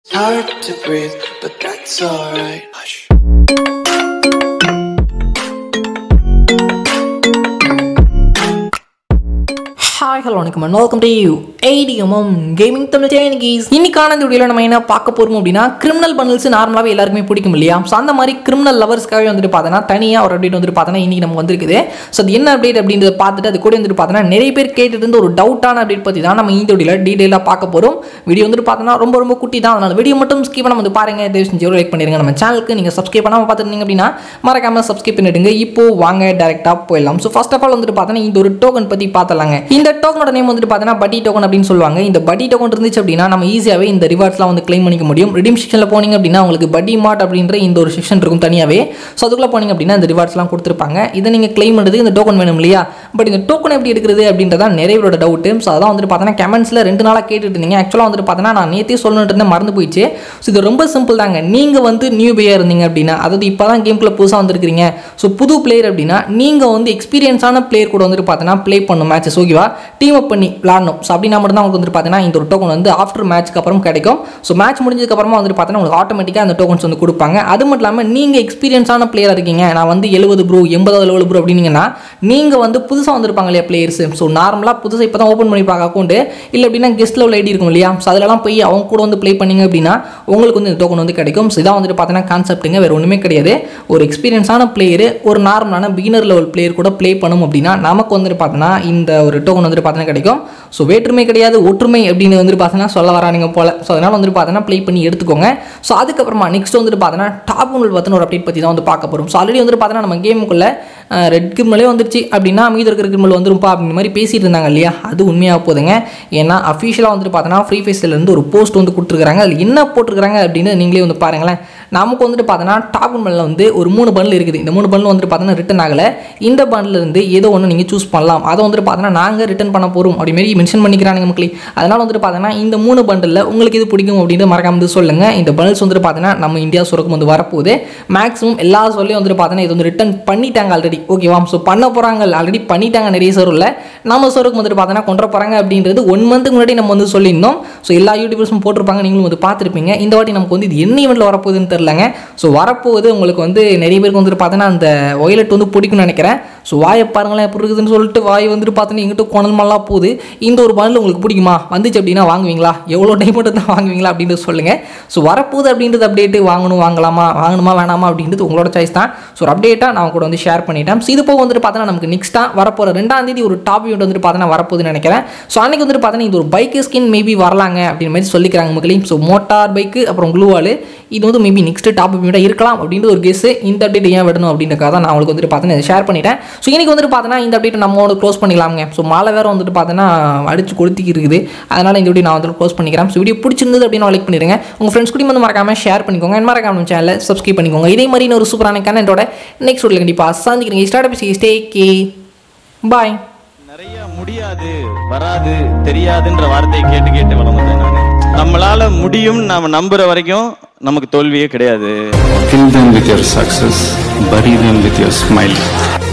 Hard to breathe, but that's alright. Hush. Hi hello வணக்கம் and welcome to you ஏடிஎம்எம் gaming Tamil சேனகிஸ் இன்னைக்கான இந்த வீடியோவில் நம்ம என்ன பார்க்க போகிறோம் அப்படின்னா கிரிமினல் பண்டல்ஸ் நார்மலாகவே எல்லாருக்குமே பிடிக்கும் இல்லையா ஸோ அந்த மாதிரி கிரிமினல் லவர்ஸ்க்காகவே வந்துட்டு பார்த்தோன்னா தனியாக ஒரு அப்டேட் வந்துட்டு பார்த்தோன்னா இன்றைக்கி நம்ம வந்திருக்குது ஸோ அது என்ன அப்டேட் அப்படின்றத பார்த்துட்டு அது கூட வந்துட்டு பார்த்தோன்னா நிறைய பேர் கேட்டுட்டு இருந்த ஒரு டவுட்டான அப்டேட் பற்றி தான் நம்ம இந்த வீடியோவில் டீட்டெயிலாக பார்க்க போகிறோம் வீடியோ வந்துட்டு பார்த்தோன்னா ரொம்ப ரொம்ப குட்டி தான் அதனால் வீடியோ மட்டும் ஸ்கிப் பண்ண வந்து பாருங்க தயவு செஞ்சு லைக் பண்ணிடுங்க நம்ம சேனலுக்கு நீங்கள் சப்ஸ்கிரைப் பண்ணாமல் பார்த்துருந்தீங்க அப்படின்னா மறக்காமல் சப்ஸ்கிரைப் பண்ணிடுங்க இப்போ வாங்க டேரெக்டாக போயிடலாம் ஸோ ஃபர்ஸ்ட் ஆஃப் ஆல் வந்துட்டு பார்த்தோன்னா இந்த ஒரு டோக்கன் பற்றி பார்த்தலாங்க இந்த டோக்கனோட நேம் வந்துட்டு பார்த்தோன்னா பட்டி டோக்கன் அப்படின்னு சொல்லுவாங்க இந்த பட்டி டோக்கன் இருந்துச்சு அப்படின்னா நம்ம ஈஸியாகவே இந்த ரிவார்ட்ஸ்லாம் வந்து க்ளைம் பண்ணிக்க முடியும் ரிடீம் செக்ஷனில் போனீங்க அப்படின்னா உங்களுக்கு பட்டி மார்ட் அப்படின்ற இந்த ஒரு செக்ஷன் இருக்கும் தனியாகவே ஸோ அதுக்குள்ளே போனீங்க அப்படின்னா இந்த ரிவார்ட்ஸ்லாம் கொடுத்துருப்பாங்க இதை நீங்கள் க்ளைம் பண்ணுறது இந்த டோக்கன் வேணும் இல்லையா பட் இந்த டோக்கன் எப்படி எடுக்கிறது அப்படின்றதான் நிறைய பேரோட டவுட்டு ஸோ அதான் வந்துட்டு பார்த்தோன்னா கமெண்ட்ஸில் ரெண்டு நாளாக கேட்டுட்டு இருந்தீங்க ஆக்சுவலாக வந்துட்டு பார்த்தோன்னா நான் நேற்றே சொல்லணுட்டு இருந்தேன் மறந்து போயிடுச்சு ஸோ இது ரொம்ப சிம்பிள் தாங்க நீங்கள் வந்து நியூ பிளேயர் இருந்தீங்க அப்படின்னா அதாவது இப்போ தான் கேம்குள்ளே புதுசாக வந்திருக்கிறீங்க ஸோ புது பிளேயர் அப்படின்னா நீங்கள் வந்து எக்ஸ்பீரியன்ஸான பிளேயர் கூட வந்துட்டு பார்த்தோன்னா ப்ளே பண்ணும் மேட்சஸ் ஓகேவா டீம் அப் பண்ணி விளாடணும் ஸோ அப்படின்னா மட்டும் தான் உங்களுக்கு வந்துட்டு பார்த்தீங்கன்னா இந்த ஒரு டோக்கன் வந்து ஆஃப்டர் மேட்ச்க்கு அப்புறம் கிடைக்கும் ஸோ மேட்ச் முடிஞ்சதுக்கப்புறமா வந்துட்டு பார்த்தீங்கன்னா உங்களுக்கு ஆட்டோமேட்டிக்காக அந்த டோக்கன்ஸ் வந்து கொடுப்பாங்க அது மட்டும் இல்லாமல் நீங்கள் எக்ஸ்பீரியன்ஸான பிளேயர் இருக்கீங்க நான் வந்து எழுபது ப்ரோ எண்பதாவது லெவல் ப்ரோ அப்படின்னீங்கன்னா நீங்கள் வந்து புதுசாக வந்திருப்பாங்க இல்லையா பிளேயர்ஸ் ஸோ நார்மலாக புதுசாக இப்போ தான் ஓப்பன் பண்ணிப்பாங்க அக்கௌண்ட்டு இல்லை அப்படின்னா கெஸ்ட் லெவல் ஐடி இருக்கும் இல்லையா ஸோ அதிலலாம் போய் அவங்க கூட வந்து ப்ளே பண்ணீங்க அப்படின்னா உங்களுக்கு வந்து இந்த டோக்கன் வந்து கிடைக்கும் ஸோ இதான் வந்துட்டு பார்த்தீங்கன்னா கான்செப்ட்டுங்க வேறு ஒன்றுமே கிடையாது ஒரு எக்ஸ்பீரியன்ஸான பிளேயர் ஒரு நார்மலான பிகினர் லெவல் பிளேயர் கூட ப்ளே பண்ணும் அப்படின்னா நமக்கு வந்துட்டு பார்த்தீங்கன்னா இந்த ஒரு டோக்கன் வந்துட்டு பார்த்தீங்கன்னா கிடைக்கும் ஸோ வேற்றுமை கிடையாது ஒற்றுமை அப்படின்னு வந்துட்டு பார்த்தீங்கன்னா சொல்ல வரானுங்க போல ஸோ அதனால் வந்துட்டு பார்த்தீங்கன்னா ப்ளே பண்ணி எடுத்துக்கோங்க ஸோ அதுக்கப்புறமா நெக்ஸ்ட் வந்துட்டு பார்த்தீங்கன்னா டாப் ஒன் பற்றின ஒரு அப்டேட் பற்றி தான் வந்து பார்க்க போகிறோம் ஸோ ஆல்ரெடி வந்துட்டு பார்த்தீங்கன்னா நம்ம கேமுக்குள்ளே ரெட் கிரிமலே வந்துருச்சு அப்படின்னா மீதி இருக்கிற கிரிமல் வந்துருப்பா அப்படின்ற மாதிரி பேசிட்டு இருந்தாங்க இல்லையா அது உண்மையாக போதுங்க ஏன்னா அஃபிஷியலாக வந்துட்டு பார்த்தோன்னா ஃப்ரீ ஃபேஸ்லேருந்து ஒரு போஸ்ட் வந்து கொடுத்துருக்காங்க அதில் என்ன போட்டிருக்காங்க அப்படின்னு நீங்களே வந்து பாருங்களேன் நமக்கு வந்துட்டு பார்த்தோன்னா டாப் ஒன் பண்டில் வந்து ஒரு மூணு பண்டில் இருக்குது இந்த மூணு பண்டில் வந்துட்டு பார்த்தோன்னா ரிட்டன் ஆகலை இந்த பண்டில் இருந்து ஏதோ ஒன்று நீங்கள் சூஸ் பண்ணலாம் அதை வந்துட்டு பார்த்தோன்னா நாங்கள் ரிட்டன் பண்ண போகிறோம் அப்படி மாரி மென்ஷன் பண்ணிக்கிறாங்க மக்களே அதனால் வந்துட்டு பார்த்தோன்னா இந்த மூணு பண்டில் உங்களுக்கு இது பிடிக்கும் அப்படின்னு மறக்காம வந்து சொல்லுங்கள் இந்த பண்டில்ஸ் வந்துட்டு பார்த்தோன்னா நம்ம இந்தியா சுரக்கும் வந்து வரப்போகுது மேக்ஸிமம் எல்லா சொல்லையும் வந்துட்டு பார்த்தோன்னா இது வந்து ரிட்டன் பண்ணிட்டாங்க ஆல்ரெடி ஓகேவா ஸோ பண்ண போகிறாங்க ஆல்ரெடி பண்ணிட்டாங்க நிறைய சர்வரில் நம்ம சர்வருக்கு வந்துட்டு பார்த்தோன்னா கொண்டு போகிறாங்க அப்படின்றது ஒன் மந்த்துக்கு முன்னாடி நம்ம வந்து சொல்லியிருந்தோம் ஸோ எல்லா யூடியூபர்ஸும் போட்டிருப்பாங்க நீங்களும் வந்து பார்த்துருப்பீங்க இந்த வாட்டி நமக்கு வந்து இது என்ன ஈவெண்ட்டில் வரப்போகுதுன்னு தெரிலங்க ஸோ வரப்போகுது உங்களுக்கு வந்து நிறைய பேருக்கு வந்துட்டு பார்த்தோன்னா அந்த ஒயலட் வந்து பிடிக்கும்னு நினைக்கிறேன் ஸோ வாயை பாருங்களேன் எப்படி இருக்குதுன்னு சொல்லிட்டு வாய் வந்துட்டு பார்த்தோன்னா எங்கிட்ட கோணல் மல்லாம் போகுது இந்த ஒரு பண்டில் உங்களுக்கு பிடிக்குமா வந்துச்சு அப்படின்னா வாங்குவீங்களா எவ்வளோ டைம் மட்டும் தான் வாங்குவீங்களா அப்படின்றது சொல்லுங்கள் ஸோ வரப்போகுது அப்படின்றது அப்டேட்டு வாங்கணும் வாங்கலாமா வாங்கணுமா வேணாமா அப்படின்றது உங்களோட சாய்ஸ் தான் ஸோ ஒரு அப்டேட்டாக நான் கூட வந்து ஷேர் பண்ணிட்டேன் ஸோ இது போக வந்துட்டு பார்த்தோன்னா நமக்கு நெக்ஸ்ட்டாக வரப்போகிற ரெண்டாம் தேதி ஒரு டாப் யூனிட் வந்துட்டு பார்த்தோன்னா வரப்போகுதுன்னு நினைக்கிறேன் ஸோ அன்றைக்கி வந்துட்டு பார்த்தோன்னா இது ஒரு பைக் ஸ்கின் மேபி வரலாங்க அப்படின்னு மாதிரி சொல்லிக்கிறாங்க மக்களையும் ஸோ மோட்டார் பைக்கு அப்புறம் க்ளூவால் இது வந்து மேபி நெக்ஸ்ட் டாப் யூனிட்டாக இருக்கலாம் அப்படின்றது ஒரு கெஸ் இந்த அப்டேட் ஏன் விடணும் அப்படின்றக்காக தான் நான் உங்களுக்கு வந்துட்டு பார்த்தோன்னா ஷேர் பண்ணிட்டேன் ஸோ இன்றைக்கி வந்துட்டு பார்த்தோன்னா இந்த அப்டேட் நம்ம வந்து க்ளோஸ் பண்ணிக்கலாமுங்க ஸோ மழை வேறு வந்துட்டு பார்த்தோன்னா அடிச்சு கொளுத்திக்கு இருக்குது அதனால் இந்த வீடியோ நான் வந்து க்ளோஸ் பண்ணிக்கிறேன் ஸோ வீடியோ பிடிச்சிருந்தது அப்படின்னு லைக் பண்ணிடுங்க உங்கள் ஃப்ரெண்ட்ஸ் கூட வந்து மறக்காமல் ஷேர் பண்ணிக்கோங்க என்ன மறக்காம சேனலில் சப்ஸ்கிரைப் பண்ணிக்கோங்க இதே மாதிரி இன்னொரு சூப்பரான கண்டென்ட்டோட நெக்ஸ்ட் வீடியோ கண்டிப்பாக சந்திக்கிறீங்க ஸ்டார்ட் ஸ்டே கே பாய் நிறைய முடியாது வராது தெரியாதுன்ற வார்த்தையை கேட்டு கேட்டு வளர்ந்தேன் நான் நம்மளால முடியும் நாம நம்புற வரைக்கும் நமக்கு தோல்வியே கிடையாது Kill them with your success, bury them with your smile.